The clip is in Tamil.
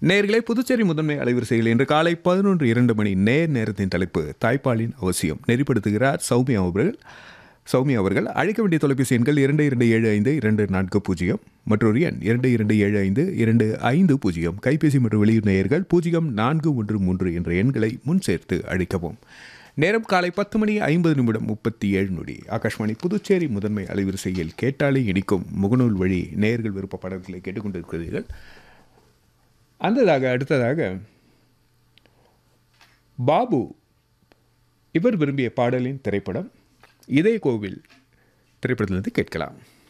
நேர்களே புதுச்சேரி முதன்மை அலைவரிசையில் இன்று காலை பதினொன்று இரண்டு மணி நேர் நேரத்தின் தலைப்பு தாய்ப்பாலின் அவசியம் நெறிப்படுத்துகிறார் சௌமியா அவர்கள் சௌமியா அவர்கள் அழைக்க வேண்டிய தொலைபேசி எண்கள் இரண்டு இரண்டு ஏழு ஐந்து இரண்டு நான்கு பூஜ்ஜியம் மற்றொரு எண் இரண்டு இரண்டு ஏழு ஐந்து இரண்டு ஐந்து பூஜ்ஜியம் கைபேசி மற்றும் வெளியூர் நேயர்கள் பூஜ்ஜியம் நான்கு ஒன்று மூன்று என்ற எண்களை முன் சேர்த்து அழைக்கவும் நேரம் காலை பத்து மணி ஐம்பது நிமிடம் முப்பத்தி ஏழு நொடி ஆகாஷ்வாணி புதுச்சேரி முதன்மை அலைவரிசையில் கேட்டாலே இனிக்கும் முகநூல் வழி நேயர்கள் விருப்ப பாடல்களை கேட்டுக்கொண்டிருக்கிறீர்கள் அந்ததாக அடுத்ததாக பாபு இவர் விரும்பிய பாடலின் திரைப்படம் இதய கோவில் திரைப்படத்திலிருந்து கேட்கலாம்